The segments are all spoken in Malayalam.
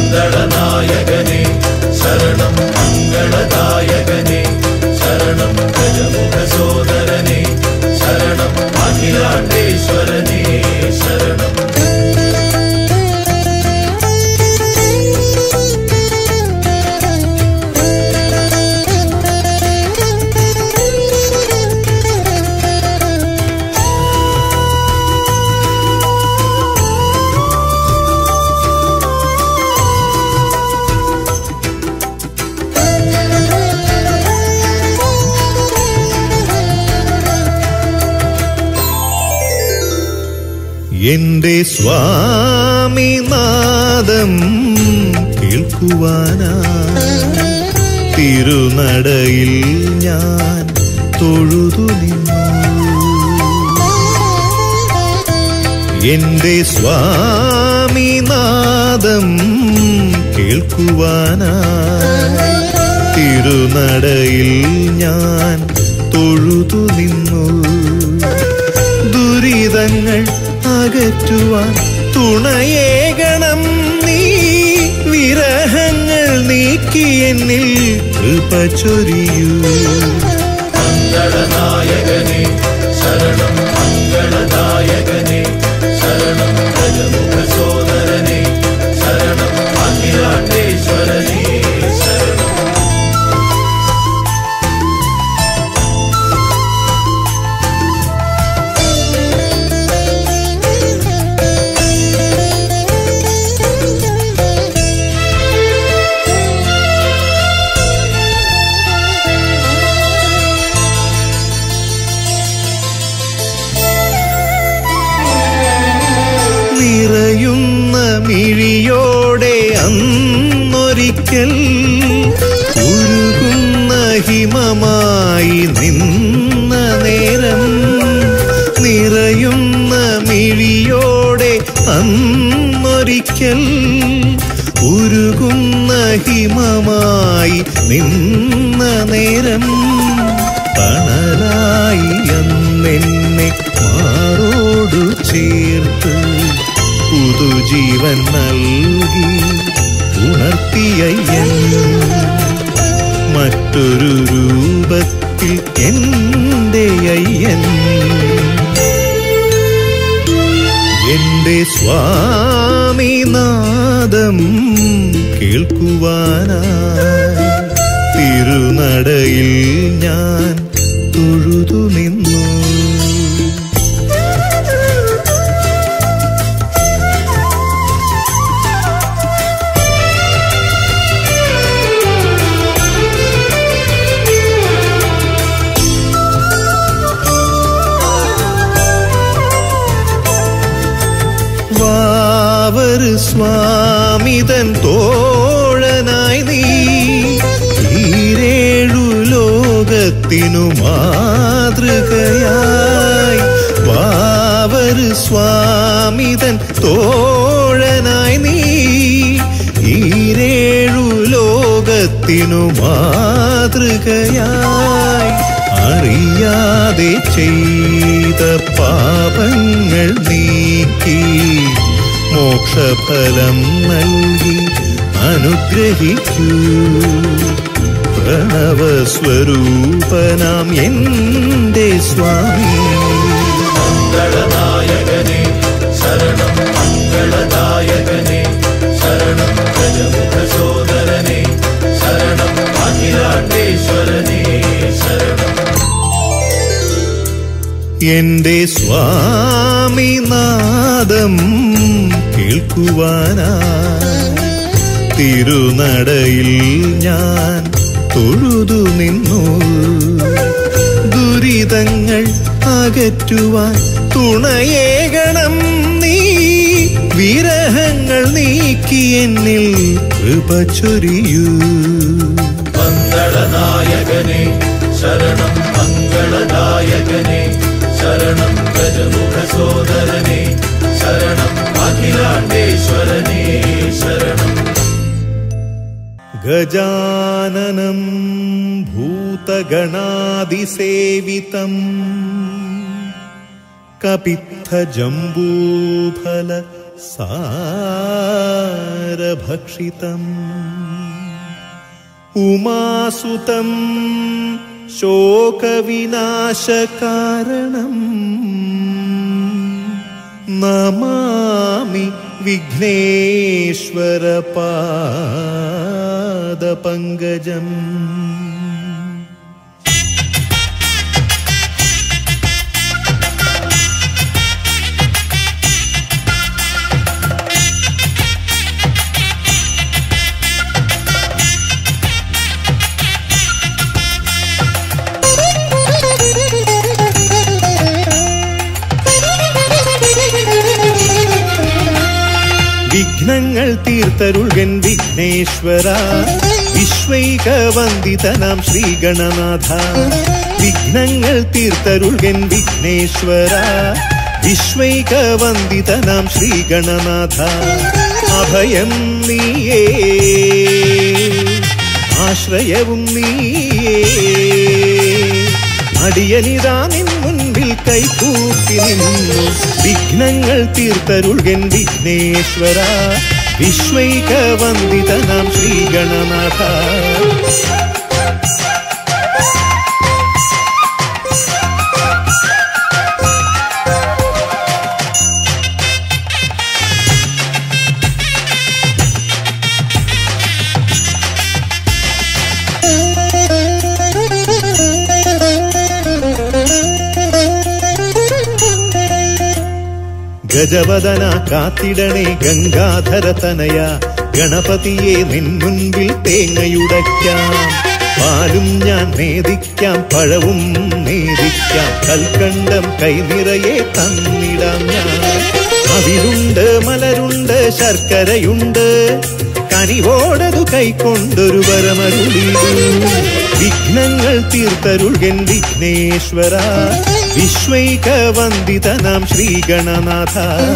മംഗളനായകനെ ശരണം മംഗളദായകനെ ശരണം ഗജമുഖ സോദരനെ ശരണം അഖിലാണ്ടേശ്വരനെ ശരണം എന്റെ സ്വാമിനാദം കേൾക്കുവാനാ തിരുനടയിൽ ഞാൻ തൊഴുതു നിന്നു എന്റെ സ്വാമിനാദം കേൾക്കുവാനാ തിരുനടയിൽ ഞാൻ തൊഴുതു നിന്നു ദുരിതങ്ങൾ അകറ്റുവാൻ തുണയേകണം നീ വിരഹങ്ങൾ നീക്കി എന്നിൽ കൃപ ചൊരിയൂ മംഗളനായകനെ ശരണം മംഗളദായകനെ ശരണം ഗജമുഖ സോദരനെ ശരണം അഖിലാണ്ടേശ്വരനെ ശരണം നിറയുന്ന മിഴിയോടെ അന്നൊരിക്കൽ ഉരുകുന്ന ഹിമമായി നിന്ന നേരം നിറയുന്ന മിഴിയോടെ അന്നൊരിക്കൽ ഉരുകുന്ന ഹിമമായി നിന്ന നേരം തണലായി അന്നെന്നെ മാറോടു ചേർത്ത് പുതുജീവൻ നൽകി ഉണർത്തിയയ്യൻ മറ്റൊരു രൂപത്തിൽ എൻ്റെ അയ്യൻ എന്റെ സ്വാമിനാദം കേൾക്കുവാനായി തിരുനടയിൽ ഞാൻ തൊഴുതു നിന്നു വാവര് സ്വാമിതൻ തോഴനായി നീ ഈരേഴു ലോകത്തിനു മാതൃകയായി വാവര് സ്വാമിതൻ തോഴനായി നീ ഈരേഴു ലോകത്തിനു മാതൃകയായി അറിയാതെ ചെയ്ത പാപങ്ങൾ നീക്കി മോക്ഷഫലം നൽകി അനുഗ്രഹിക്കൂ പ്രണവസ്വരൂപനാം എൻ്റെ സ്വാമി മംഗളനായകനെ ശരണം മംഗളദായകനെ ശരണം ഗജമുഖ സോദരനെ ശരണം അഖിലാണ്ടേശ്വരനെ ശരണം എന്റെ സ്വാമിനാദം കേൾക്കുവാനാ തിരുനടയിൽ ഞാൻ തൊഴുതു നിന്നു ദുരിതങ്ങൾ അകറ്റുവാൻ തുണയേകണം നീ വിരഹങ്ങൾ നീക്കി എന്നിൽ കൃപ ചൊരിയൂ മംഗളനായകനെ ശരണം മംഗളദായകനെ ശരണം ഗജമുഖ സോദരനെ ശരണം അഖിലാണ്ടേശ്വരനെ ശരണം ഗജാനനം ഭൂതഗണാതിസേവിതം കപിത്ഥജംബൂഫല സാരഭക്ഷിതം ഉമാസുതം ശോകവിനാശകാരണം നമാമി വിഘ്നേശ്വരപാദപങ്കജം വിഘ്നങ്ങൾ തീർത്തരുൾകൻ വിഘ്നേശ്വര വിശ്വൈക വന്ദിതനാം ശ്രീഗണനാഥ വിഘ്നങ്ങൾ തീർത്തരുൾകൻ വിഘ്നേശ്വര വിശ്വൈക വന്ദിതനാം ശ്രീഗണനാഥ അഭയം നീയേ ആശ്രയവും നീയേ അടിയനിതാ നിൻ മുൻപിൽ കൈകൂപ്പി നിന്നു വിഘ്നങ്ങൾ തീർത്തരുൾകൻ വിഘ്നേശ്വര വിശ്വൈക വന്ദിതനാം ശ്രീഗണനാഥ ഗജവദന കാത്തിടണേ ഗംഗാധര തനയ ഗണപതിയെ നിൻ മുൻപിൽ തേങ്ങയുടയ്ക്കാം പാലും ഞാൻ നേദിക്കാം പഴവും നേദിക്കാം കൽക്കണ്ടം കൈനിറയെ തന്നിടാം ഞാൻ അവിലുണ്ട് മലരുണ്ട് ശർക്കരയുണ്ട് കനിവോടതു കൈക്കൊണ്ടൊരു വരമരുളിടൂ വിഘ്നങ്ങൾ തീർത്തരുൾകൻ വിഘ്നേശ്വര വിശ്വൈക വന്ദിതനാം ശ്രീഗണനാഥ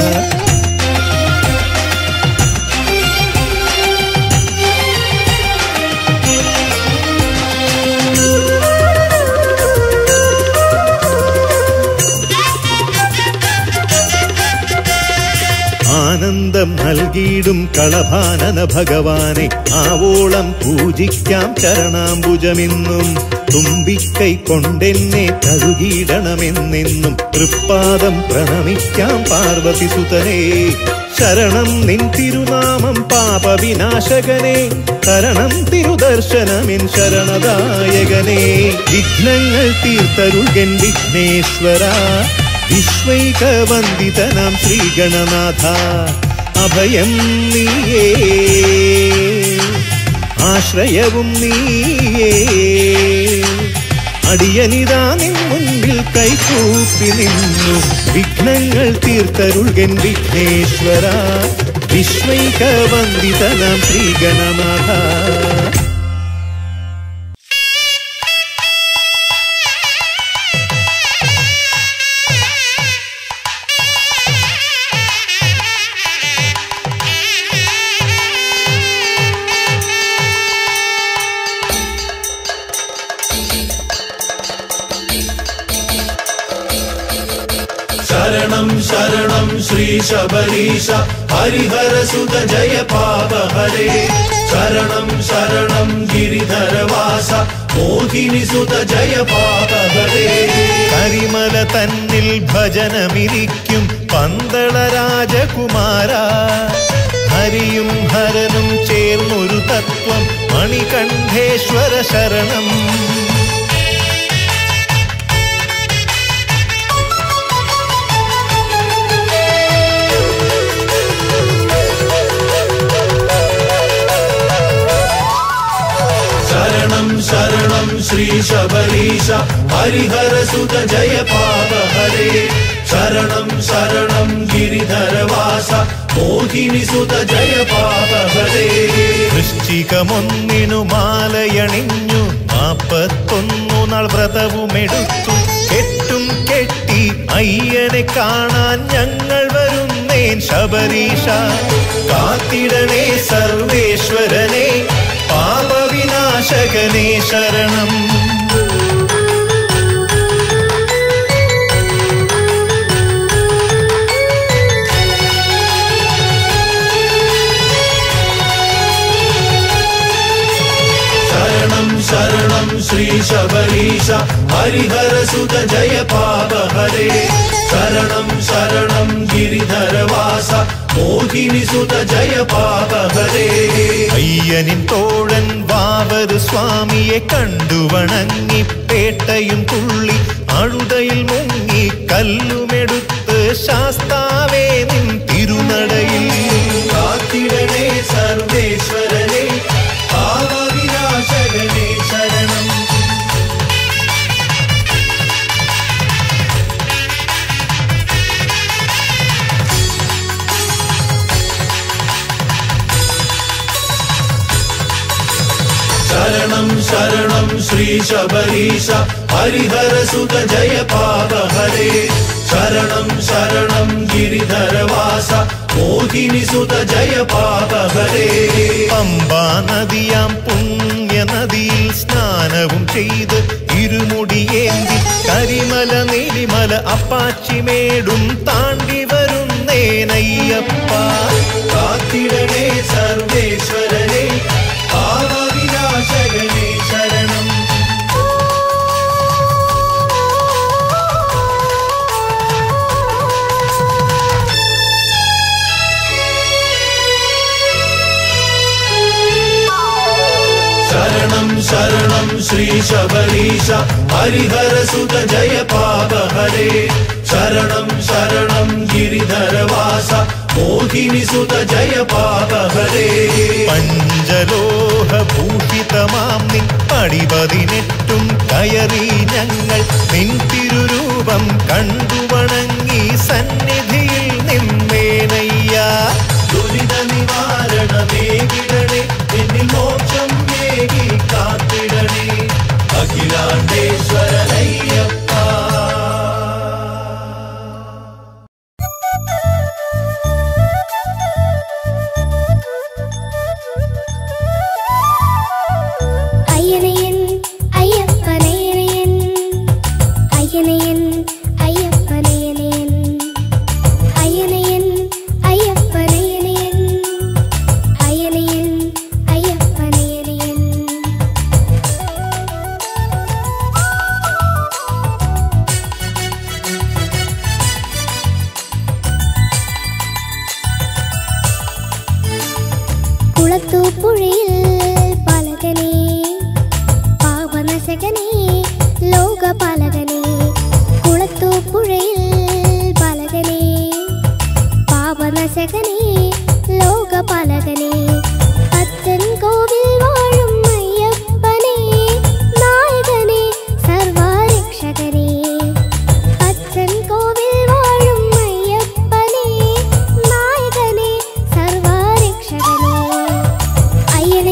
ആനന്ദം നൽകിയിടും കളഭാനന ഭഗവാനെ ആവോളം പൂജിക്കാം ചരണാംബുജമെന്നും തുമ്പിക്കൈ കൊണ്ടെന്നെ കഴുകിയിടണമെന്നെന്നും തൃപ്പാദം പ്രണമിക്കാം പാർവതി സുതനേ ശരണം നിൻ തിരുനാമം പാപവിനാശകനെ ശരണം തിരുദർശനമിൻ ശരണദായകനെ വിഘ്നങ്ങൾ തീർത്തരുൾകൻ വിഘ്നേശ്വര വിശ്വൈക വന്ദിതനാം ശ്രീഗണനാഥ അഭയം നീയേ ആശ്രയവും നീയേ അടിയനിതാ നിൻ മുൻപിൽ കൈകൂപ്പി നിന്നു വിഘ്നങ്ങൾ തീർത്തരുൾകൻ വിഘ്നേശ്വര വിശ്വൈക വന്ദിതനാം ശ്രീഗണനാഥ ശരണം ശരണം ശ്രീ ശബരീശ ഹരിഹര സുത ജയ പാപ ഹരേ ശരണം ശരണം ഗിരിധരവാസ മോഹിനി സുത ജയ പാപ ഹരേ കരിമല തന്നിൽ ഭജനമിരിക്കും പന്തള രാജകുമാര ഹരിയും ഹരനും ചേർന്നൊരു തത്വം മണികണ്ഠേശ്വര ശരണം ശരണം ശരണം ശ്രീ ശബരീശ ഹരിഹര സുത ജയ പാപ ഹരേ ശരണം ശരണം ഗിരിധരവാസ മോഹിനി സുത ജയ പാപ ഹരേ വൃശ്ചികമൊന്നിനു മാലയണിഞ്ഞു നാപ്പത്തൊന്നു നാൾ വ്രതവുമെടുത്തു കെട്ടും കെട്ടി അയ്യനെ കാണാൻ ഞങ്ങൾ വരുന്നേൻ ശബരീഷ കാത്തിടണേ സർവേശ്വരനെ പാപവിനാശകനെ ശരണം श्रीशबरीश हरिहरसुत जय पापहरे शरणं शरणं गिरिधरवास मोहिनिसुत जय पापहरे അയ്യനിൻ തോഴൻ വാവര് സ്വാമിയെ കണ്ടു വണങ്ങി പേട്ടയും തുള്ളി അഴുതയിൽ മുങ്ങി കല്ലുമെടുത്ത് ശാസ്താവേ നിൻ തിരുനടയിൽ കാത്തിടണേ സർവേശ്വരനെ പാവവിനാശകനെ ശരണം ശരണം ശരണം ശ്രീശബരീശ ഹരിഹരസുത ജയ പാപഹരേ ശരണം ശരണം ഗിരിധരവാസ മോഹിനിസുത ജയ പാപഹരേ പമ്പാ നദിയാം പുണ്യ നദിയിൽ സ്നാനവും ചെയ്ത് ഇരുമുടിയേന്തി കരിമല നീലിമല അപ്പാച്ചിമേടും താണ്ടി വരുന്നേനയ്യപ്പ കാത്തിടണേ സർവേശ്വരനെ പാവവിനാശകനെ ശരണം ശരണം ശരണം ശ്രീശബരീശ ഹരിഹരസുത ജയ പാപഹരേ ശരണം ശരണം ഗിരിധരവാസ മോഹിനിസുത ജയ പാപഹരേ പഞ്ചലോഹ ഭൂഷിതമാം നിൻ പടിപതിനെട്ടും കയറി ഞങ്ങൾ നിൻ തിരുരൂപം കണ്ടു വണങ്ങി സന്നിധിയിൽ നിന്നേനയ്യ ദുരിത നിവാരണമേകിടണേ എന്നിൽ മോക്ഷം മേകി കാത്തിടണേ അഖിലാണ്ടേശ്വരനയ്യപ്പ അയ്യനയൻ അയ്യപ്പനയനയൻ അയ്യനയൻ അയ്യപ്പനയനയൻ അയ്യനയൻ അയ്യപ്പനയനയൻ അയ്യനയൻ അയ്യപ്പനയനയൻ കുളത്തൂപ്പുഴയിൽ പലകനെ പാപനശകനെ ലോകപാലകനെ കുളത്തൂപ്പുഴയിൽ പലകനെ പാപനശകനെ ലോകപാലകനെ അച്ഛൻ കോവിൽ വാഴും അയ്യപ്പനെ നായകനെ സർവരക്ഷകനെ അച്ഛൻ കോവിൽ വാഴും അയ്യപ്പനെ നായകനെ സർവരക്ഷകനെ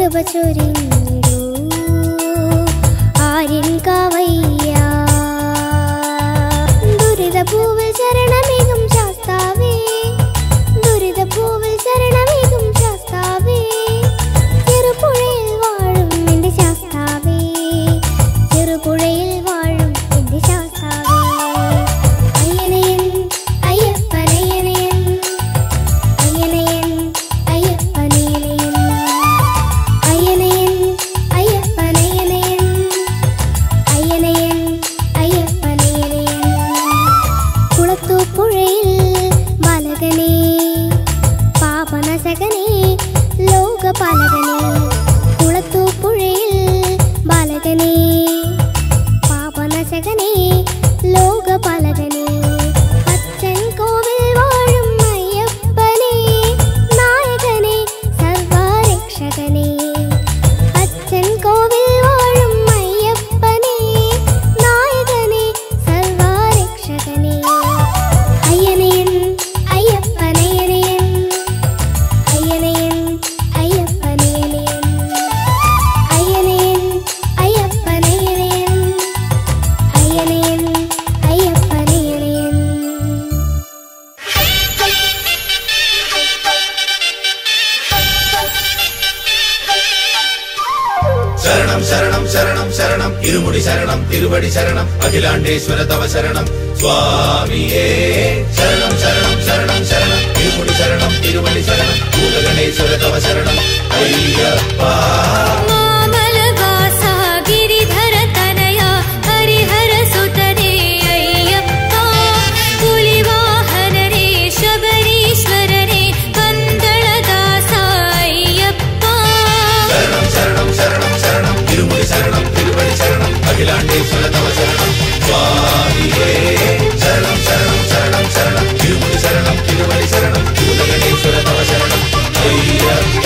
കൃപ ചൊരിഞ്ഞിടൂ ആര്യൻ കവയ്യ ദുരിത പൂവിൽ ശരണമേകും ശാസ്താവേ ദുരിത പൂവിൽ ശരണമേകും ശാസ്താവേ ചെറുപുഴയിൽ വാഴും എൻ്റെ ശാസ്താവേ ചെറുപുഴയിൽ വാഴും എൻ്റെ ശാസ്താവേ അയ്യനയൻ അയ്യപ്പനയനയൻ അയ്യനയൻ അയ്യപ്പനയനയൻ അയ്യനയൻ അയ്യപ്പനയനയൻ അയ്യനയൻ അയ്യപ്പനയനയൻ കുളത്തൂപ്പുഴയിൽ ബാലകനെ പാപനശകനെ ലോകപാലകനെ കുളത്തൂപ്പുഴയിൽ ബാലകനെ പാപനശകനെ ലോകപാലകനെ അച്ഛൻ കോവിൽ വാഴും അയ്യപ്പനെ നായകനെ സർവരക്ഷകനെ അച്ഛൻ കോവിൽ വാഴും അയ്യപ്പനെ നായകനെ സർവരക്ഷകനെ അയ്യനയൻ അയ്യപ്പനയനയൻ അയ്യനയൻ അയ്യപ്പനയനയൻ അയ്യനയൻ അയ്യപ്പനയനയൻ അയ്യനയൻ അയ്യപ്പനയനയൻ ശരണം ശരണം ശരണം ശരണം ഇരുമുടി ശരണം തിരുവടി ശരണം അഖിലാണ്ടേശ്വര തവ ശരണം സ്വാമിയേ ശരണം ശരണം ശരണം ശരണം ഇരുമുടി ശരണം തിരുവടി ശരണം ഭൂതഗണേശ്വര തവ ശരണം അയ്യപ്പ മാമലവാസാ ഗിരിധര തനയ ഹരിഹര സുതനേ അയ്യപ്പ പുലിവാഹനരേ ശബരീശ്വരനേ പന്തളദാസ അയ്യപ്പ ശരണം ശരണം ശരണം ശരണം ഇരുമുടി ശരണം തിരുവടി ശരണം അഖിലാണ്ടേശ്വര തവ ശരണം സ്വാമിയേ ശരണം ശരണം ശരണം ശരണം ഇരുമുടി ശരണം തിരുവടി ശരണം ഭൂതഗണേശ്വര തവ ശരണം അയ്യപ്പ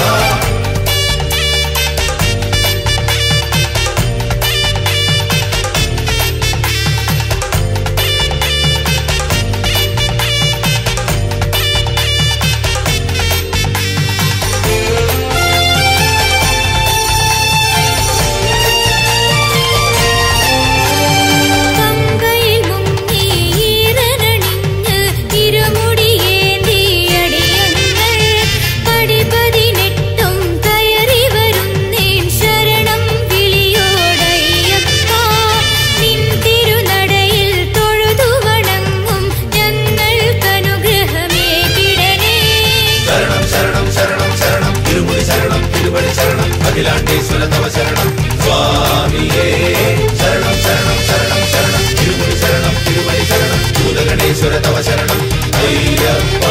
പമ്പയിൽ മുങ്ങി ഈറനണിഞ്ഞ് ഇരുമുടിയേന്തി അടിയങ്ങൾ പടിപതിനെട്ടും കയറി വരുന്നേൻ ശരണം വിളിയോടയ്യപ്പ നിൻ തിരുനടയിൽ തൊഴുതു വണങ്ങും ഞങ്ങൾക്കനുഗ്രഹമേ കിടനേ ശരണം ശരണം ശരണം ശരണം തിരുമുടി ശരണം തിരുവടി ശരണം അഖിലാണ്ടേശ്വര തവ ശരണം സ്വാമിയേ ശരണം ശരണം ശരണം ശരണം തിരുമുടി ശരണം തിരുവടി ശരണം ഭൂതഗണേശ്വര തവ ശരണം അയ്യപ്പ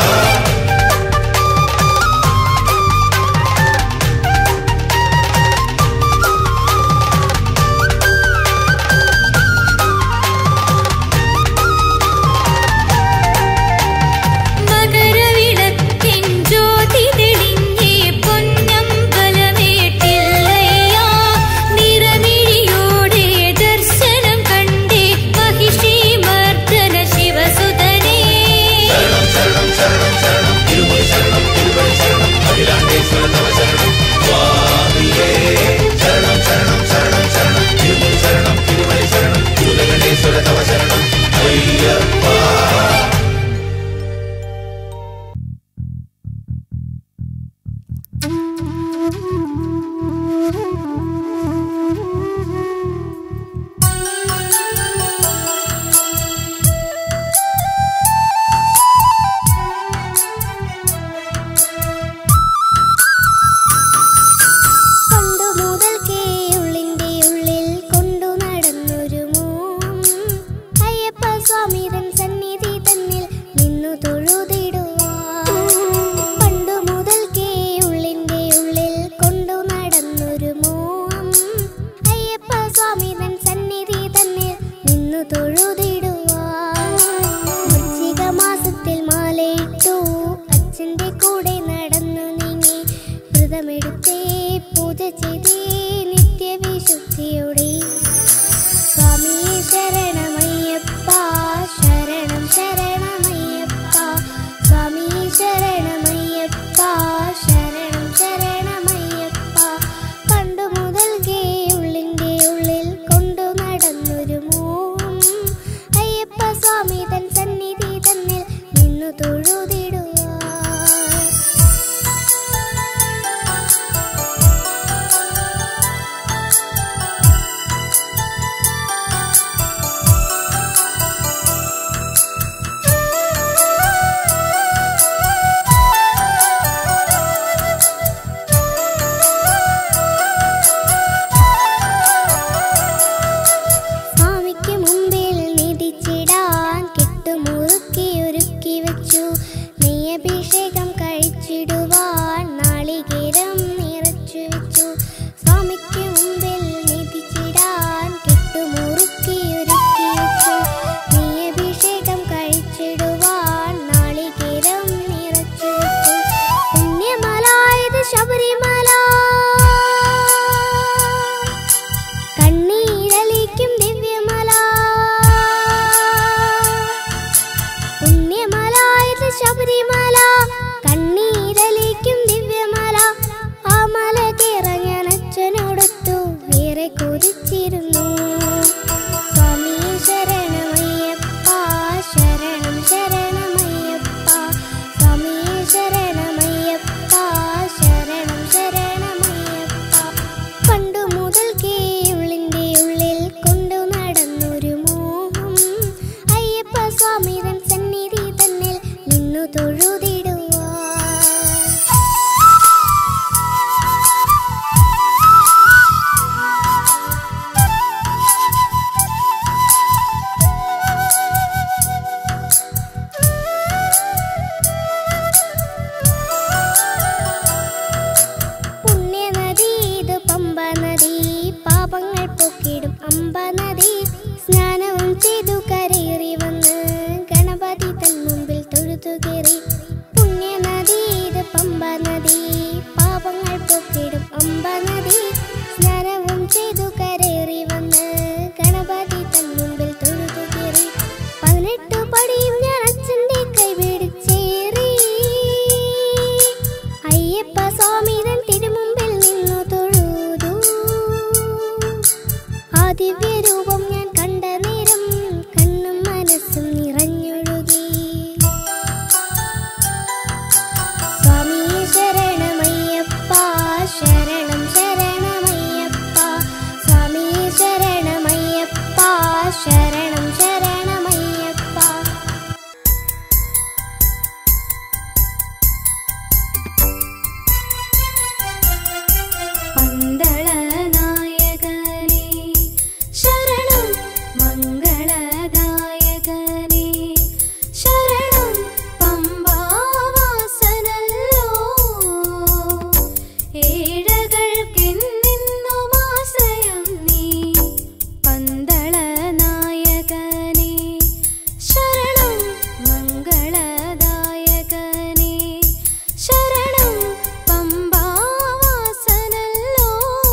മകരവിളക്കിൻ ജ്യോതി തെളിഞ്ഞേ പൊന്നമ്പലമേട്ടില്ലയ്യാ നിറമിഴിയോടെ ദർശനം കണ്ടേ മഹിഷി മർദ്ദന ശിവസുതനേ ശരണം ശരണം ശരണം ശരണം തിരുമുടി ശരണം തിരുവടി ശരണം അഖിലാണ്ടേശ്വര തവ ശരണം സ്വാമിയേ ശരണം ശരണം ശരണം ശരണം തിരുമുടി ശരണം തിരുവടി ശരണം ഭൂതഗണേശ്വര തവ ശരണം അയ്യപ്പ പണ്ടു മുതൽക്കേ ഉള്ളിന്റെ ഉള്ളിൽ കൊണ്ടു നടന്നൊരു മോഹം അയ്യപ്പ സ്വാമി തൻ സന്നിധി തന്നിൽ നിന്നു തൊഴുതിടുവാൻ പണ്ടു മുതൽക്കേ ഉള്ളിന്റെ ഉള്ളിൽ കൊണ്ടു നടന്നൊരു മോഹം അയ്യപ്പ സ്വാമി തൻ സന്നിധി തന്നിൽ നിന്നു തൊഴുതിടുവാൻ വൃശ്ചിക മാസത്തിൽ മാലയിട്ടു അച്ഛന്റെ കൂടെ നടന്നു നീങ്ങി വ്രതമെടുത്തേ പൂജ ചെയ്തേ നിത്യവിശുദ്ധിയോടെ സ്വാമി ശരണമയ്യപ്പ ശരണം ശരണമയ്യപ്പ സ്വാമി ശരണമയ്യപ്പ ശരണം ശരണമയ്യപ്പ പൊക്കിടും അമ്പനദി സ്നാനവും ചെയ്തു കരേറി വന്ന് ഗണപതി തൻ മുമ്പിൽ തൊഴുതു കയറി പതിനെട്ട് പടിയും ഞാൻ അച്ഛൻ്റെ കൈ പിടിച്ചേറി അയ്യപ്പ സ്വാമി തൻ തിരുമുമ്പിൽ നിന്നു തൊഴുതു ആ ദിവ്യരൂപം ഞാൻ കണ്ട നേരം കണ്ണും മനസ്സും നിറഞ്ഞൊഴുകി സ്വാമി ശരണമയ്യപ്പ ശരണം ശരണമയ്യപ്പ സ്വാമി ശരണമയ്യപ്പ ശരണം ശരണമയ്യപ്പ പന്തളനായകനേ ശരണം മംഗളദായകനേ ശരണം പമ്പാവാസനല്ലോ ഏഴകൾക്കെന്നെന്നും ആശ്രയം നീ പന്തളനായകനേ ശരണം മംഗളദായകനേ ശരണം പമ്പാവാസനല്ലോ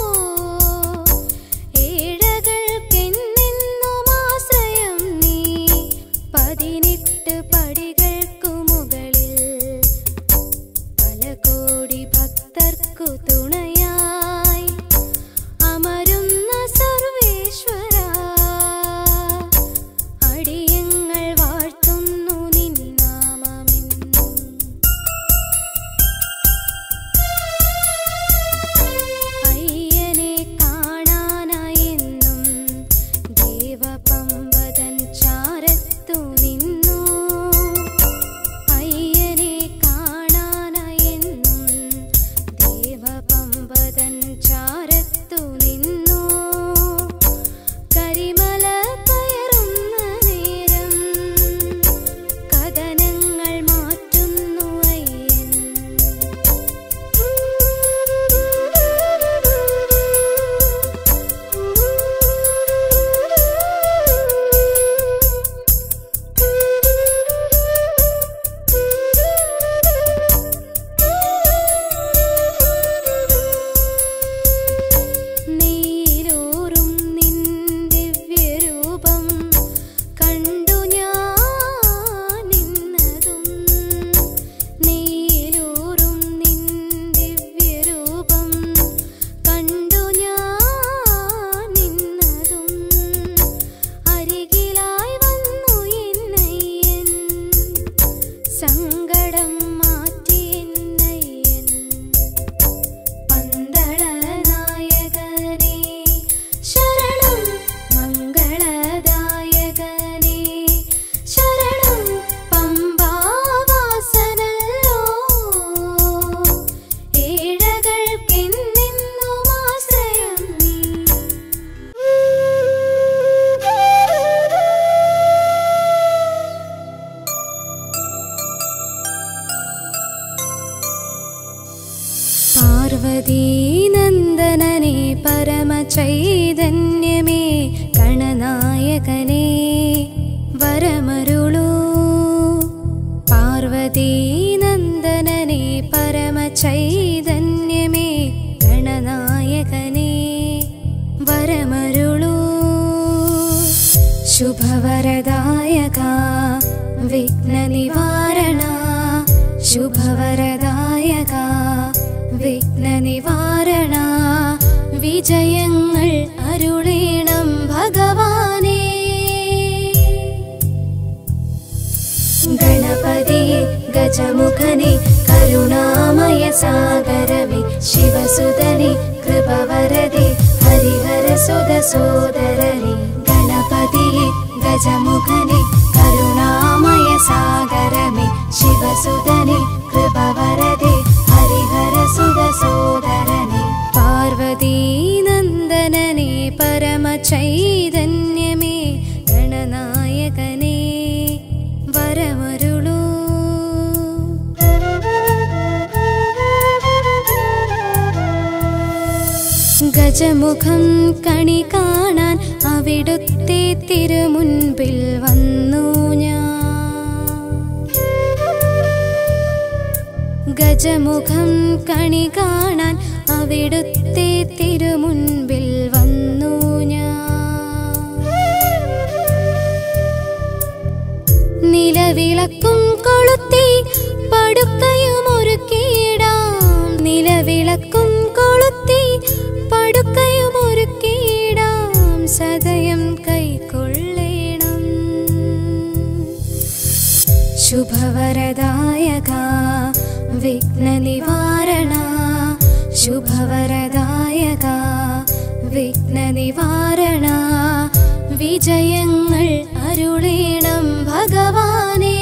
ഏഴകൾക്കെന്നെന്നും ആശ്രയം നീ പതിനെട്ട് പടികൾക്കു മുകളിൽ പല കോടി ഭക്തർക്കു തുണയായി അമരുന്ന സർവേശ്വര അടിയങ്ങൾ വാഴ്ത്തുന്നു നിൻ നാമമെന്നും അയ്യനെ കാണാനായെന്നും ദേവപമ്പതൻ ചാരത്തു നിന്നു അയ്യനെ കാണാനായെന്നും ദേവപമ്പതൻ ചാരത്തു നിന്നു കരിമല കയറുന്ന നേരം കഥനങ്ങൾ മാറ്റുന്നു അയ്യൻ നീരൂറും നിൻ ദിവ്യരൂപം കണ്ടു ഞാൻ നിന്നതും നീരൂറും നിൻ ദിവ്യരൂപം കണ്ടു ഞാൻ നിന്നതും അരികിലായി വന്നു എന്നയ്യൻ സങ്കടം മാറ്റി എന്നയ്യൻ പന്തളനായകനേ ശരണം മംഗളദായകനേ ശരണം പമ്പാവാസനല്ലോ ഏഴകൾക്കെന്നെന്നും ആശ്രയം നീ പാർവതീനന്ദനനെ പരമചൈതന്യമേ ഗണനായകനേ വരമരുളൂ പാർവതീനന്ദനനെ പരമചൈതന്യമേ ഗണനായകനേ വരമരുളൂ ശുഭവരദായക വിഘ്നനിവാരണ ശുഭവരദായക വിഘ്നനിവാരണ വിജയങ്ങൾ അരുളീണം ഭഗവാനേ ഗണപതി ഗജമുഖനെ കരുണാമയ സാഗരമേ ശിവസുതനെ കൃപവരതെ ഹരിഹര സുത സോദരനെ ഗണപതിയെ ഗജമുഖനെ കരുണാമയ സാഗരമേ ശിവസുതനെ കൃപവരതെ ഹരിഹര സുത സോദരനെ പാർവതീനന്ദനനെ പരമചൈതന്യമേ ഗണനായകനേ വരമരുളൂ ഗജമുഖം കണി കാണാൻ അവിടുത്തെ തിരുമുൻപിൽ വന്നു ഞാൻ ഗജമുഖം കണി കാണാൻ വിളക്കും കൊളുത്തി പടുക്കയും ഒരുക്കിയിടാം സദയം കൈക്കൊള്ളേണം ശുഭവരദായക വിഘ്നനിവാരണ ശുഭവരദായക വിഘ്നനിവാരണ വിജയങ്ങൾ അരുളേണം ഭഗവാനേ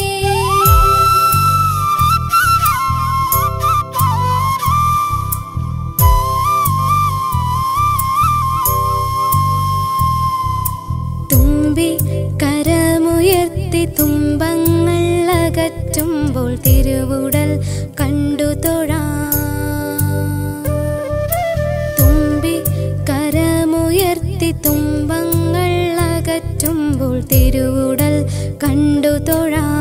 തുമ്പി കരമുയർത്തി തുമ്പങ്ങൾ അകറ്റുമ്പോൾ തിരുവുടൽ കണ്ടു തൊഴാം തുമ്പി കരമുയർത്തി തുമ്പങ്ങൾ അകറ്റുമ്പോൾ തിരുവുടൽ കണ്ടു തൊഴാം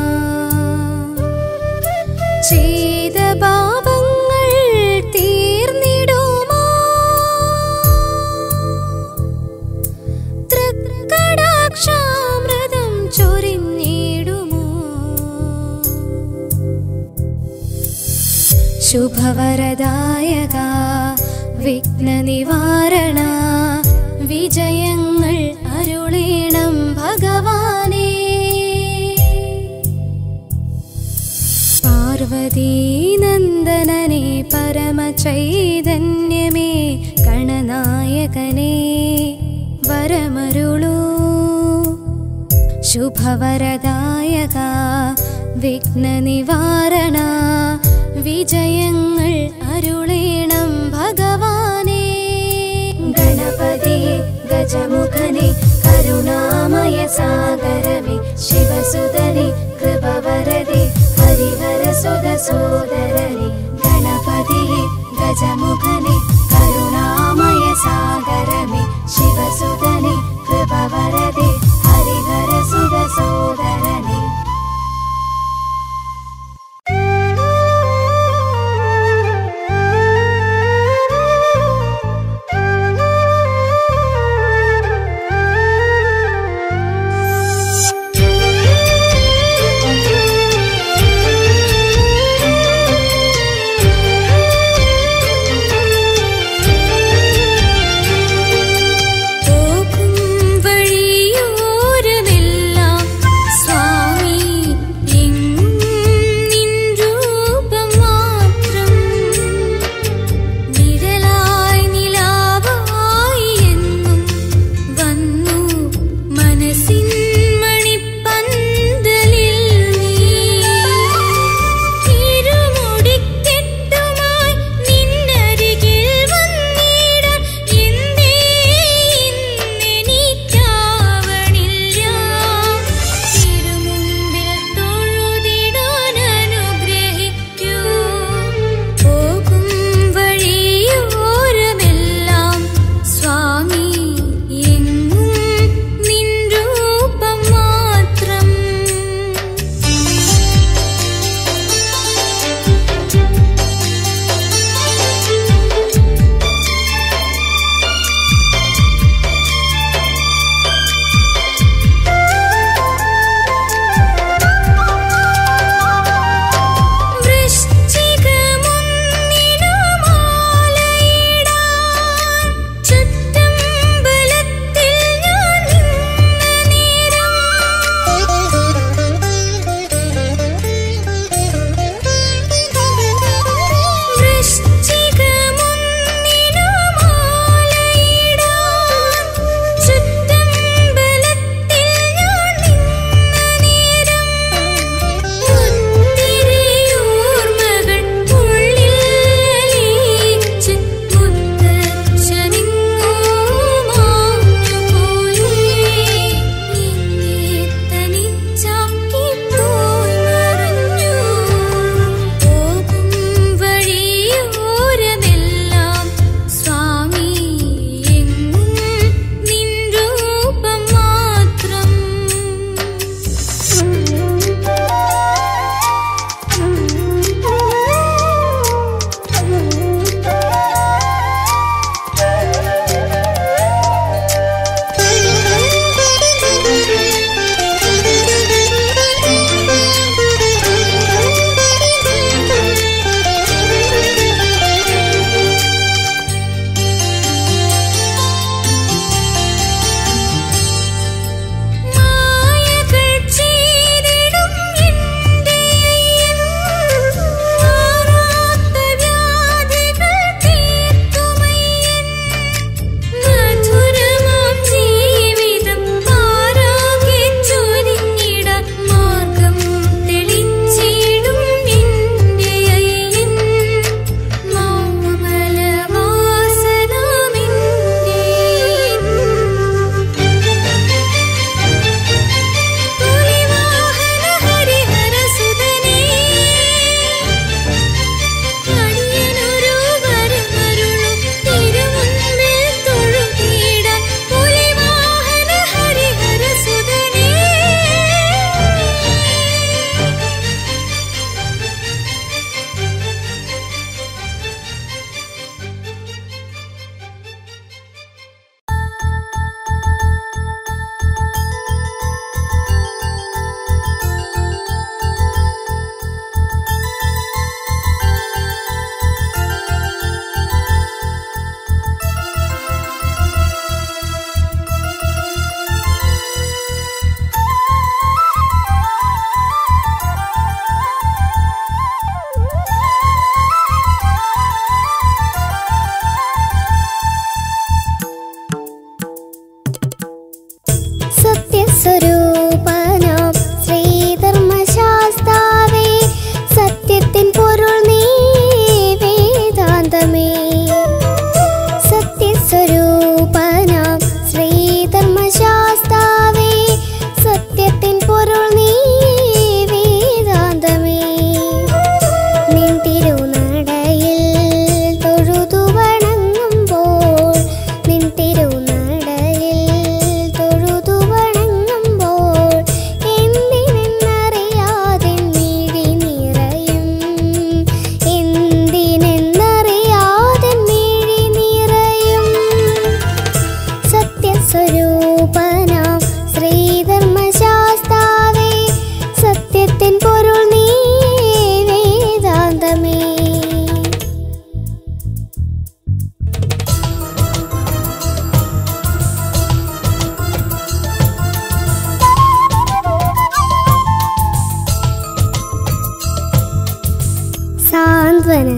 ചെയ്ത പാപങ്ങൾ തീർന്നിടുമോ തൃക്കടാക്ഷാമൃതം ചൊരിഞ്ഞിടുമോ ശുഭവരദായക വിഘ്നനിവാരണ വിജയങ്ങൾ അരുളേണം ഭഗവാനേ പാർവതീനന്ദനനെ പരമചൈതന്യമേ ഗണനായകനേ വരമരുളൂ ശുഭവരദായക വിഘ്നനിവാരണ വിജയങ്ങൾ അരുളേണം ഭഗവാനേ ഗണപതി ഗജമുഖനെ കരുണാമയ സാഗരമേ ശിവസുതനെ കൃപവരതെ ഹരിഹര സുത സോദരനെ ഗണപതിയെ ഗജമുഖനെ കരുണാമയ സാഗരമേ ശിവസുതനെ കൃപവരതെ ഹരിഹര സുത സോദരനെ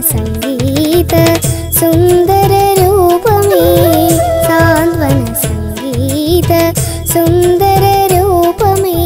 സംഗീത സുന്ദര രൂപമേ സാന്ത്വന സംഗീത സുന്ദര രൂപമേ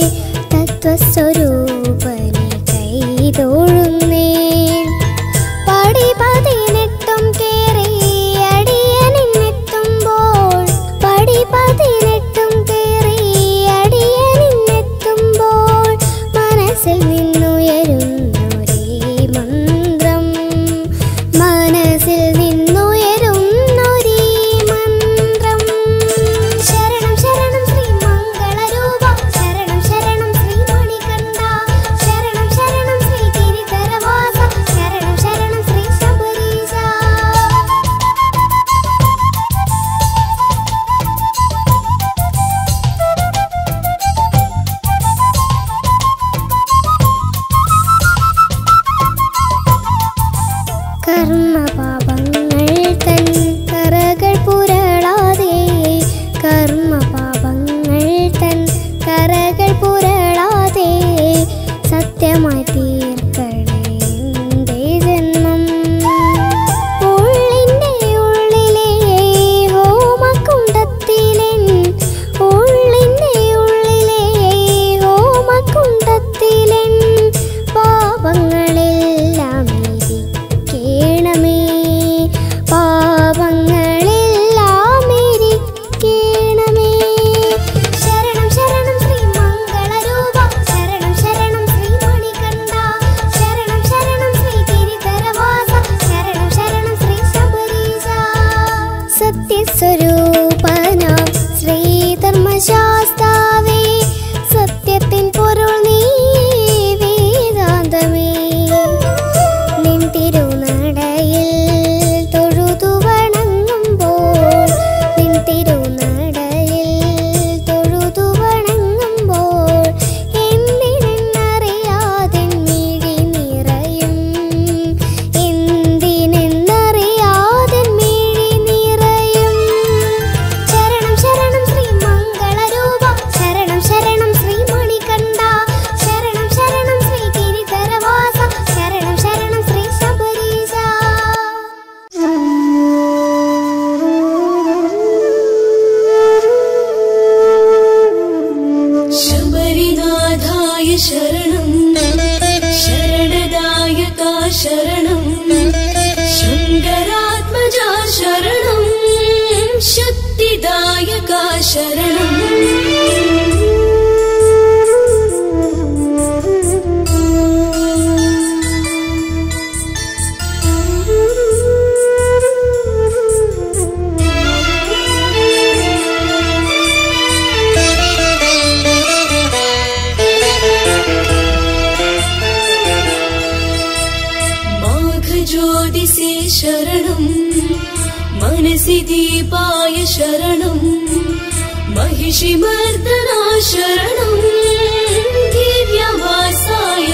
തത്വസ്വരൂപനെ കൈതൊഴുന്നേ പടി പതിനെട്ടും കേറി അടിയനിന്നെത്തുമ്പോൾ പടി പതിനെട്ടും കേറി അടിയനിന്നെത്തുമ്പോൾ മനസ്സിൽ നിന്നുയരുന്നൊരേ മന്ത്രം മനസ്സിൽ നിന്നുയരുന്നൊരേ മന്ത്രം ശരണം ശരണം ശ്രീ മംഗളരൂപ ശരണം ശരണം ശ്രീ മണികണ്ഠ ശരണം ശരണം ശ്രീ ഗിരിധരവാസ ശരണം ശരണം ശ്രീ ശബരീശ കർമ്മപാപങ്ങൾ തൻ കറകൾ പുരളാതെ കർമ്മപാപങ്ങൾ തൻ കറകൾ പുരളാതെ സത്യമായി തീർക്കണേ എൻ്റെ ജന്മം ഉള്ളിൻ്റെ ഉള്ളിലെ ഹോമകുണ്ടത്തിലെൻ ഉള്ളിൻ്റെ ഉള്ളിലെ ഹോമകുണ്ടത്തിലെൻ പാപങ്ങളെല്ലാം ഇരിക്കണമേ പാപങ്ങളെല്ലാം ഇരിക്കണമേ ശരണം ശരണം ശ്രീ മംഗളരൂപ ശരണം ശരണം ശ്രീ മണികണ്ഠ ശരണം ശരണം ശ്രീ ഗിരിധരവാസ ശരണം ശരണം ശ്രീ ശബരീശ സത്യസ്വരൂപനാം ശ്രീധർമ്മശാസ്താവേ സത്യത്തിൻ പൊരുൾ നീ വേദാന്തമേ നിൻ തിരുനടയിൽ തൊഴുതു വണങ്ങുമ്പോൾ നിൻ തിരുനടയിൽ തൊഴുതു വണങ്ങുമ്പോൾ എന്തിനെന്നറിയാതെ മിഴി നിറയും എന്തിനെന്നറിയാതെ മിഴി നിറയും ശരണം ശരണം ശ്രീ മംഗളരൂപ ശരണം ശരണം ശ്രീ മണികണ്ഠ ശരണം ശരണം ശ്രീ ഗിരിധരവാസ ശരണം ശരണം ശ്രീ ശബരീശ ശബരിനാഥായ ശരണം ശരണദായക ശരണം ശങ്കരാത്മജ ശരണം ശക്തിദായക ശരണം माघज्योतिषे शरणं मनसि दीपाय शरणं महिषिमर्दना शरणं दिव्यवासाय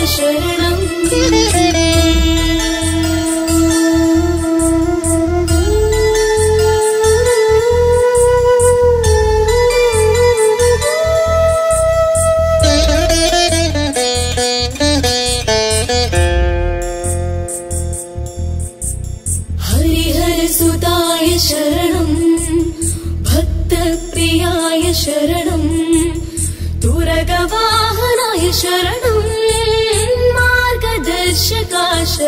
हरिहरसुताय शरणं भक्तप्रियाय शरणं तुरगवाहनाय शरणं मार्गदर्शका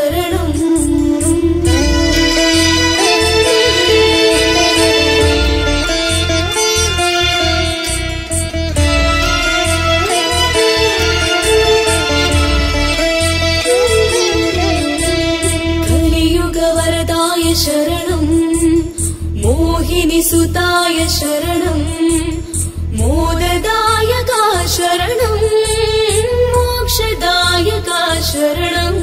कलियुगवरदाय शरणं मोहिनिसुताय शरणं मोददायका शरणं मोक्षदायका शरणम्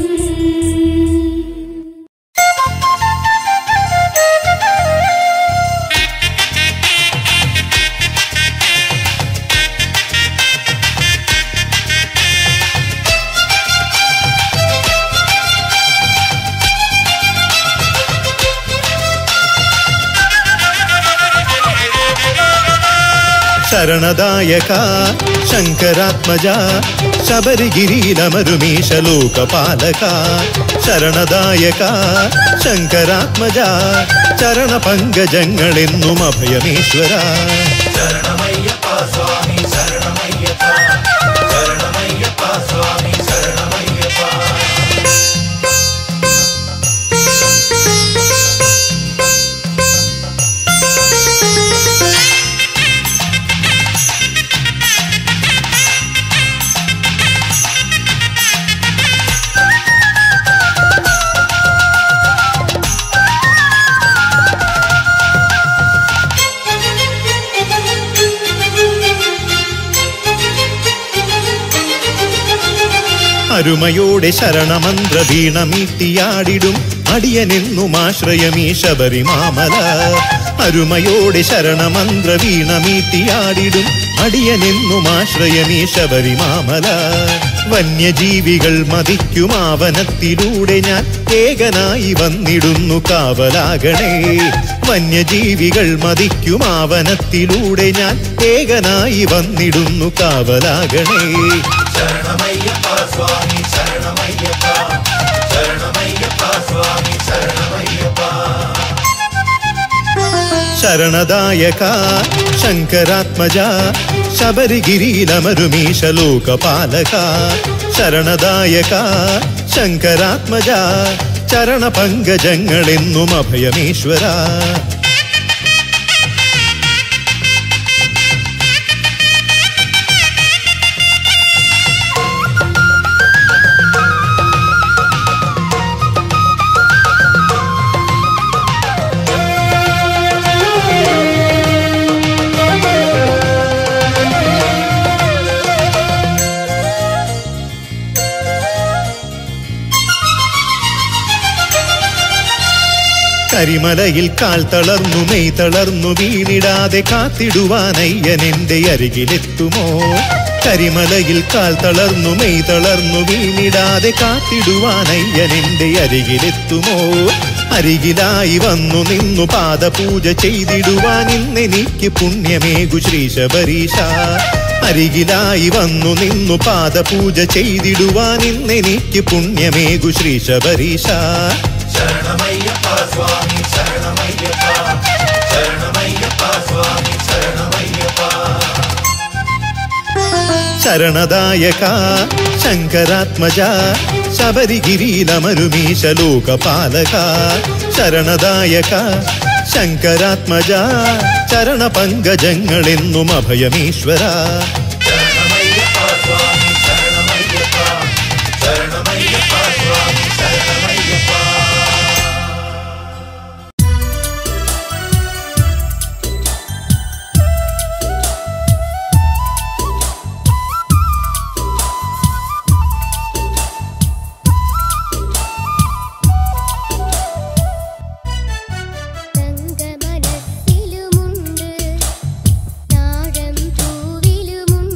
ശരണദായക ശങ്കരാത്മജ ശബരിഗിരിയിലമരുമീശ ലോകപാലക ശരണദായക ശങ്കരാത്മജ ചരണ പങ്കജങ്ങളെന്നും അഭയമീശ്വര ശരണമയ്യപ്പ സ്വാമി ശരണമയ്യപ്പ ശരണമയ്യപ്പ സ്വാമി ശരണമയ്യപ്പ അരുമയോടെ ശരണമന്ത്ര വീണമീട്ടിയാടിടും അടിയനെന്നും ആശ്രയമീ ശബരിമാമല അരുമയോടെ ശരണമന്ത്ര വീണമീട്ടിയാടിടും അടിയനെന്നും ആശ്രയമീ ശബരിമാമല വന്യജീവികൾ മതിക്കും ആവനത്തിലൂടെ ഞാൻ ഏകനായി വന്നിടുന്നു കാവലാകണേ വന്യജീവികൾ മതിക്കും ആവനത്തിലൂടെ ഞാൻ ഏകനായി വന്നിടുന്നു കാവലാകണേ ശരണമയ്യപ്പ സ്വാമി ശരണമയ്യപ്പ ശരണമയ്യപ്പ സ്വാമി ശരണമയ്യപ്പ ശരണദായക ശങ്കരാത്മജ ശബരിഗിരിയിലമരുമീശ ലോകപാലക ശരണദായക ശങ്കരാത്മജ ചരണ പങ്കജങ്ങളെന്നും അഭയമീശ്വര കരിമലയിൽ കാൽ തളർന്നു മെയ് തളർന്നു വീണിടാതെ കാത്തിടുവാനയ്യൻ എന്റെ അരികിലെത്തുമോ കരിമലയിൽ കാൽ തളർന്നു മെയ് തളർന്നു വീണിടാതെ കാത്തിടുവാനയ്യൻ എന്റെ അരികിലെത്തുമോ അരികിലായി വന്നു നിന്നു പാദപൂജ ചെയ്തിടുവാൻ ഇന്നെനിക്ക് പുണ്യമേകു ശ്രീ ശബരീശ അരികിലായി വന്നു നിന്നു പാദപൂജ ചെയ്തിടുവാൻ ഇന്നെനിക്ക് പുണ്യമേകു ശ്രീ ശബരീശ ശരണമയ്യപ്പ സ്വാമി ശരണമയ്യപ്പ ശരണമയ്യപ്പ സ്വാമി ശരണമയ്യപ്പ ശരണദായക ശങ്കരാത്മജ ശബരിഗിരിയിലമരുമീശ ലോകപാലക ശരണദായക ശങ്കരാത്മജ ചരണ പങ്കജങ്ങളെന്നും അഭയമീശ്വര ശരണമയ്യപ്പ സ്വാമി ശരണമയ്യപ്പ ശരണമയ്യപ്പ സ്വാമി ശരണമയ്യപ്പ തങ്കമനസ്സിലുമുണ്ട് താഴം പൂവിലുമുണ്ട്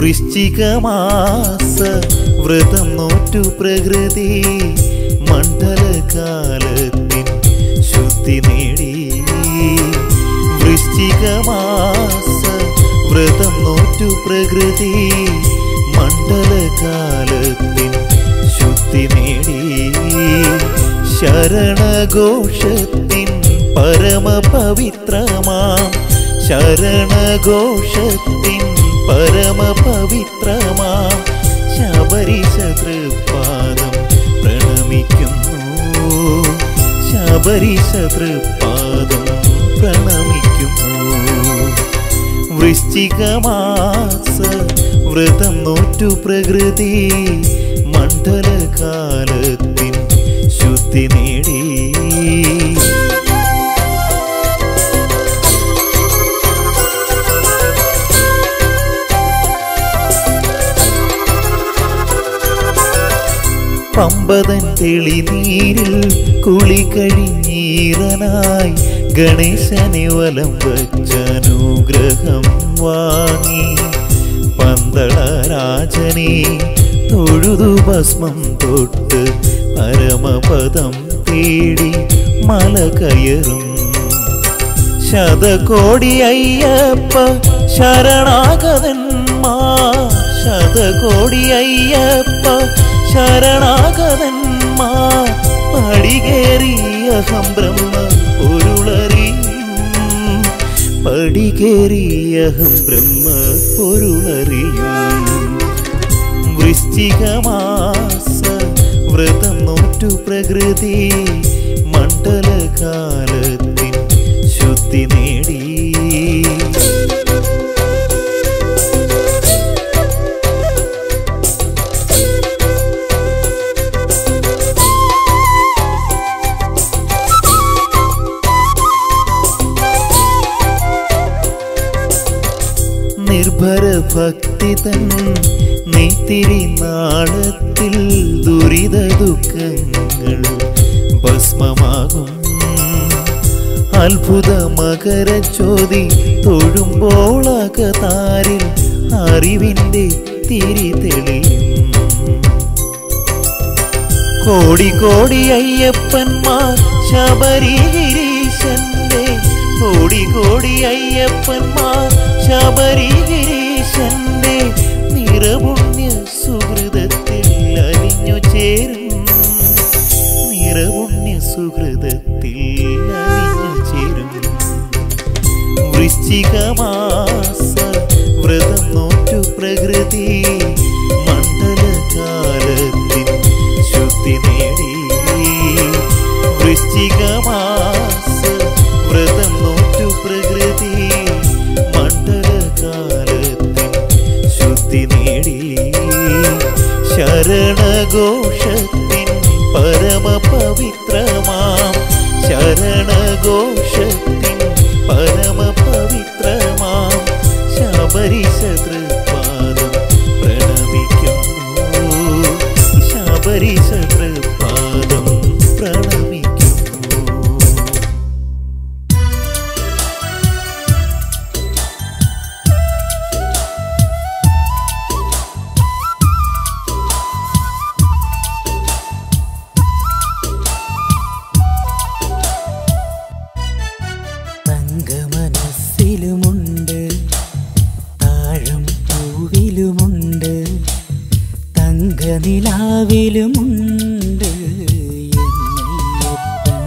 വൃശ്ചികമാസ വ്രതം നോറ്റു പ്രകൃതി മണ്ഡലകാലത്തിൻ ശുദ്ധി നേടി വൃശ്ചികമാസ വ്രതം നോറ്റു പ്രകൃതി മണ്ഡലകാലത്തിൻ ശുദ്ധി നേടി ശരണഘോഷത്തിൻ പരമപവിത്രമാം ശരണഘോഷത്തിൻ പരമപവിത്രമാം ശബരിശ തൃപ്പാദം പ്രണമിക്കുന്നു ശബരിശ തൃപ്പാദം പ്രണമിക്കുന്നു വൃശ്ചികമാസ വ്രതം നോറ്റു പ്രകൃതി മണ്ഡലകാലത്തിൻ ശുദ്ധി നേടി പമ്പതൻ തെളിനീരിൽ കുളി കഴിഞ്ഞീറനായി ഗണേശനെ വലം വച്ചനുഗ്രഹം വാങ്ങി പന്തളരാജനെ തൊഴുതു ഭസ്മം തൊട്ട് പരമപദം തേടി മല കയറും ശതകോടി അയ്യപ്പ ശരണാഗതന്മാ ശതകോടി അയ്യപ്പ ശരണാഗതന്മാ പടികേറിയ അഹം ബ്രഹ്മ പൊരുളറിയും പടികേറിയ അഹം ബ്രഹ്മ പൊരുളറിയും വൃശ്ചികമാസ വ്രതം നോറ്റു പ്രകൃതി മണ്ഡലകാലത്തിൻ ശുദ്ധി നേടി നിർഭര ഭക്തി തൻ നെയ്ത്തിരി നാളത്തിൽ ദുരിത ദുഃഖങ്ങൾ ഭസ്മമാകും അത്ഭുത മകര ചോതി തൊഴുമ്പോൾ അകതാരിൽ അറിവിൻ്റെ തിരി തെളിയും കോടി കോടി അയ്യപ്പന്മാർ ശബരിഗിരീശന്റെ കോടി കോടി അയ്യപ്പന്മാർ ശബരിഗിരീശന്റെ നിറപുണ്യ സുഹൃതത്തിൽ അലിഞ്ഞു ചേരും നിറപുണ്യ സുഹൃതത്തിൽ അലിഞ്ഞു ചേരും വൃശ്ചികമാസ വ്രതം നോറ്റു പ്രകൃതി മണ്ഡലകാലത്തിൻ ശുദ്ധി നേടി വൃശ്ചികമാസ വ്രതം നോറ്റു പ്രകൃതി മണ്ഡലകാലത്തിൻ ശുദ്ധി നേടി ശരണഘോഷത്തിൻ പരമപവിത്രമാം ശരണഘോഷത്തിൻ പരമപവിത്രമാം ശബരിശതൃപാദം പ്രണമിക്കുന്നു ശബരിശതൃപാദം പ്രണമിക്കുന്നു തങ്കമനസ്സിലുമുണ്ട് താഴം പൂവിലുമുണ്ട് തങ്കനിലാവിലുമുണ്ട് എന്നയ്യപ്പൻ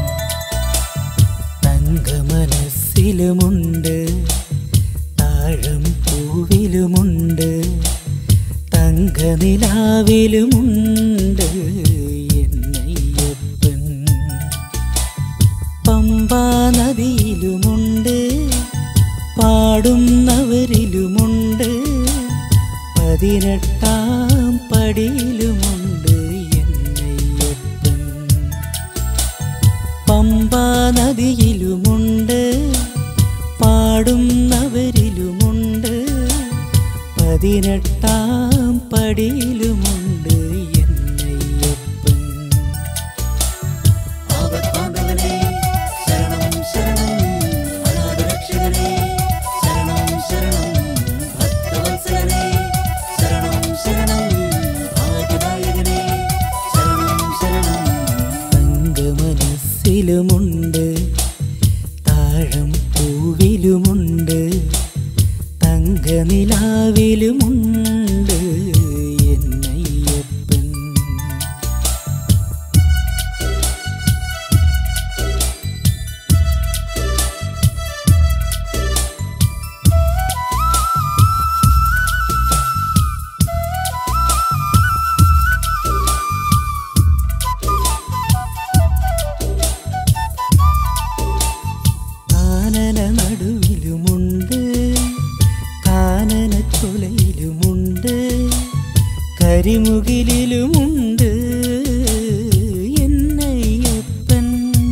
തങ്കമനസ്സിലുമുണ്ട് താഴം പൂവിലുമുണ്ട് തങ്കനിലാവിലുമുണ്ട് എന്നയ്യപ്പൻ പമ്പാ നദിയിലുമുണ്ട് പാടുന്നവരിലുമുണ്ട് പതിനെട്ടാം പടിയിലുമുണ്ട് എന്നയ്യപ്പൻ പമ്പാ നദിയിലുമുണ്ട് പാടുന്നവരിലുമുണ്ട് പതിനെട്ടാം പടിയിലുമുണ്ട് എന്നയ്യപ്പൻ ആപത്താണ്ടവനേ ശരണം ശരണം അനാഥരക്ഷകനേ ശരണം ശരണം ഭക്തവത്സലനേ തങ്കനിലാവിലുമുണ്ട് എന്നയ്യപ്പൻ കാനന നടുവിലുമുണ്ട് കാനന ചുലയിലുമുണ്ട് കരിമുകിലിലുമുണ്ട് എന്നയ്യപ്പൻ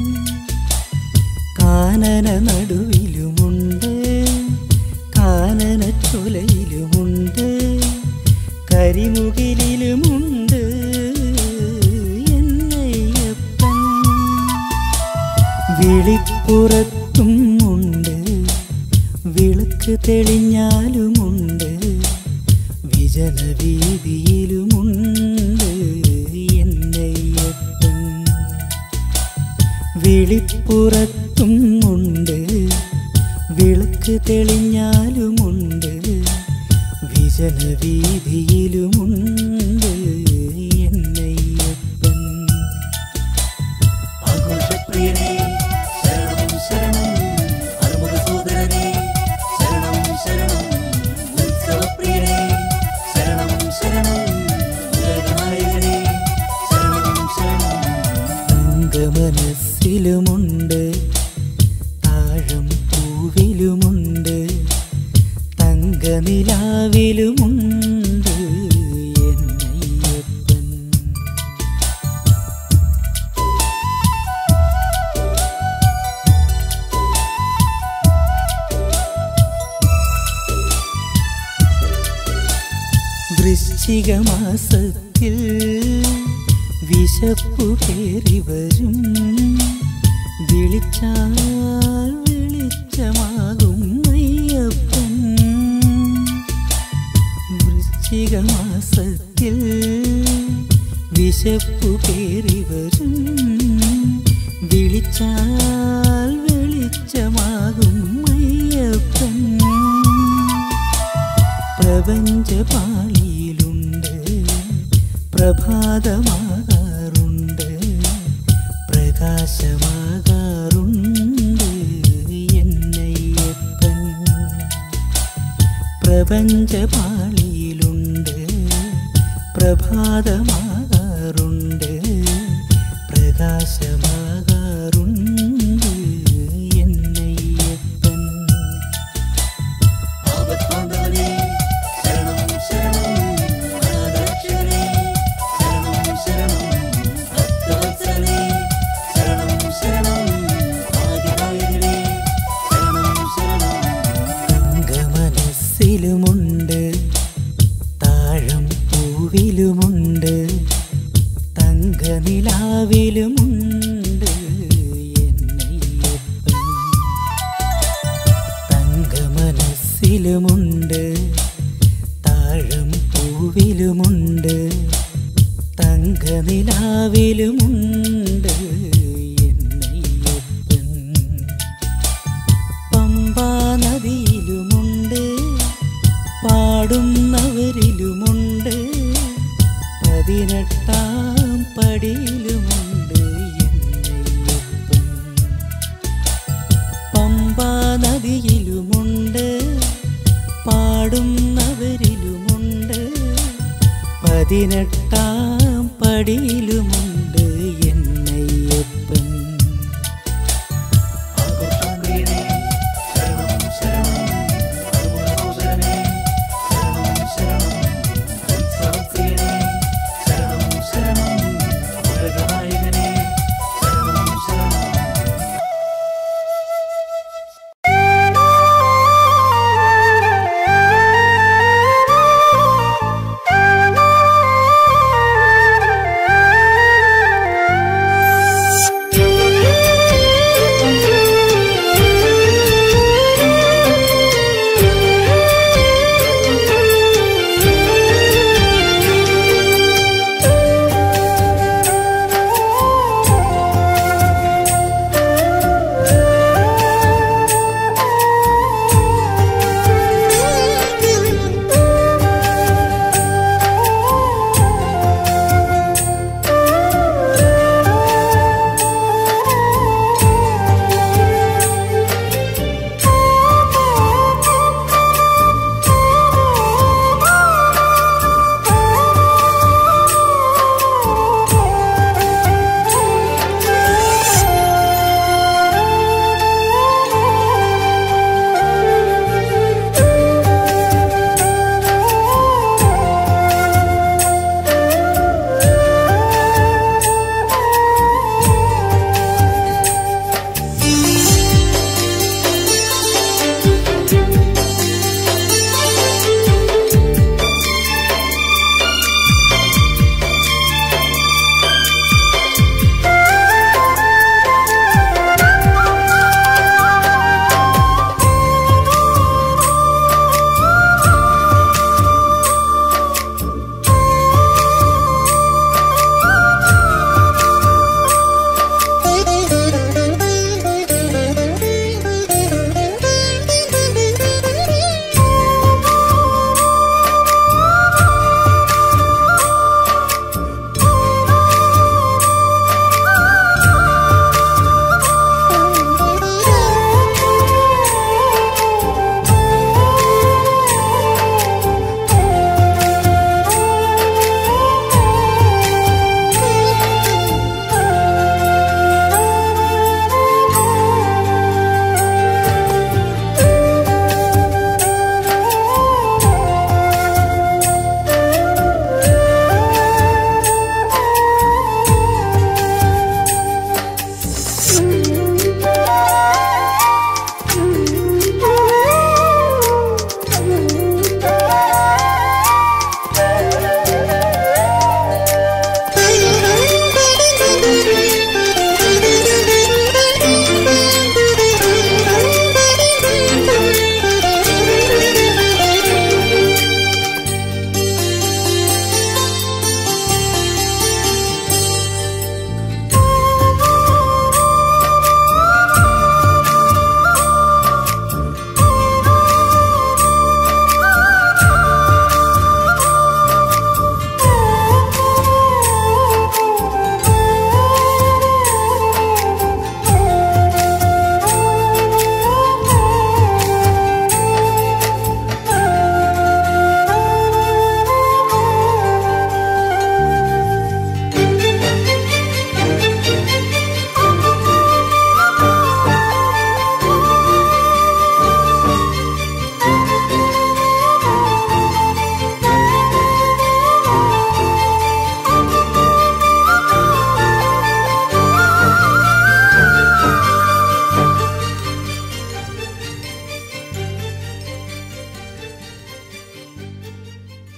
കാനന നടുവിലുമുണ്ട് കാനന ചുലയിലുമുണ്ട് കരിമുകിലിലുമുണ്ട് എന്നയ്യപ്പൻ വിളിപ്പുറത്തും ഉണ്ട് വിളക്ക് തെളിഞ്ഞാലുമുണ്ട് വിജനവീതിയിലുമുണ്ട് എന്നയ്യപ്പൻ വിളിപ്പുറത്തും ഉണ്ട് വിളക്ക് തെളിഞ്ഞാലുമുണ്ട് വിജനവീതിയിലുമുണ്ട് എന്നയ്യപ്പൻ ആഘോഷപ്രിയനേ ശരണം ശരണം അറുമുഖ സോദരനേ ശരണം ശരണം ഉത്സവപ്രിയനേ ശരണം ശരണം ഉലകനായകനേ ശരണം ശരണം തങ്കമനസ്സിലുമുണ്ട് താഴം പൂവിലുമുണ്ട് തങ്കനിലാവിലുമുണ്ട് എന്നയ്യപ്പൻ വൃശ്ചിക മാസത്തിൽ വിശപ്പു കയറി വരും വിളിച്ചാൽ വെളിച്ചമാകും അയ്യപ്പൻ വൃശ്ചിക മാസത്തിൽ വിശപ്പു കയറി വരും വിളിച്ചാൽ വെളിച്ചമാകും അയ്യപ്പൻ പ്രപഞ്ചപാളിയിലുണ്ട് പ്രഭാതമാകാറുണ്ട് പ്രകാശമാകാറുണ്ട് എന്നയ്യപ്പൻ പ്രപഞ്ചപാളിയിലുണ്ട് പ്രഭാതമാകാറുണ്ട് പ്രകാശമാകാറുണ്ട് എന്നയ്യപ്പൻ ആപത്ബാന്ധവനേ ശരണം ശരണം അനാഥരക്ഷകനേ ശരണം ശരണം ഭക്തവത്സലനേ ശരണം ശരണം ആദിനായകനേ ശരണം ശരണം തങ്കമനസ്സിലുമുണ്ട് താഴം പൂവിലുമുണ്ട് തങ്കനിലാവിലുമുണ്ട് എന്നയ്യപ്പൻ തങ്കമനസ്സിലുമുണ്ട് താഴം പൂവിലുമുണ്ട് തങ്കനിലാവിലുമുണ്ട് എന്നയ്യപ്പൻ പമ്പാ നദിയിലുമുണ്ട് പാടുന്നവരിലുമുണ്ട് പതിനെട്ടാം പടിയിലുമുണ്ട് എന്നയ്യപ്പൻ പമ്പാ നദിയിലുമുണ്ട് പാടുന്നവരിലുമുണ്ട് പതിനെട്ടാം പടിയിലുമുണ്ട്